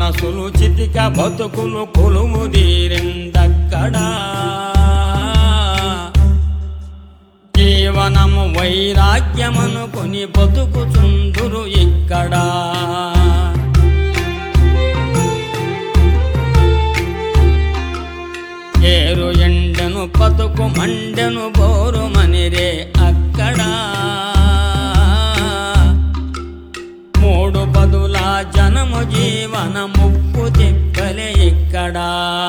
మనసులు చితిక బతుకులు కొలుము తీరిందక్కడా జీవనము వైరాగ్యమనుకొని బతుకుచుందురు ఇక్కడా ఏరు ఎండెను పతుకు మండెను బోరు మనిరే అక్కడ మూడు పదుల జనము జీవన ముప్పు తిప్పలే ఇక్కడ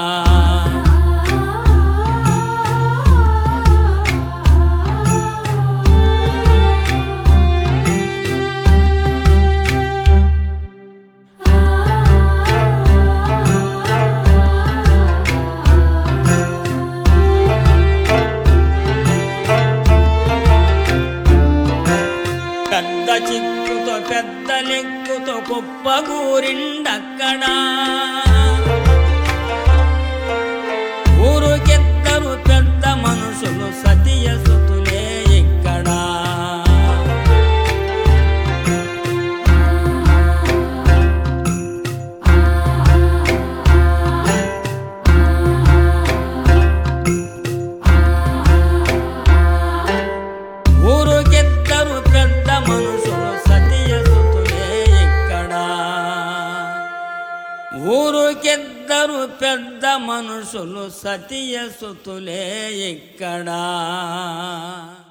పెద్ద చిక్కుతో పెద్ద లెక్కుతో కుప్పగూరిండక్కడా ఊరుకెద్దరు పెద్ద మనుషులు సతీయ సుతులే ఇక్కడ ఊరుకెద్దరు పెద్ద మనుషులు సతీయ సుతులే ఇక్కడ ఊరుకెద్దరు పెద్ద మనుషులు సతీయ సుతులే ఇక్కడ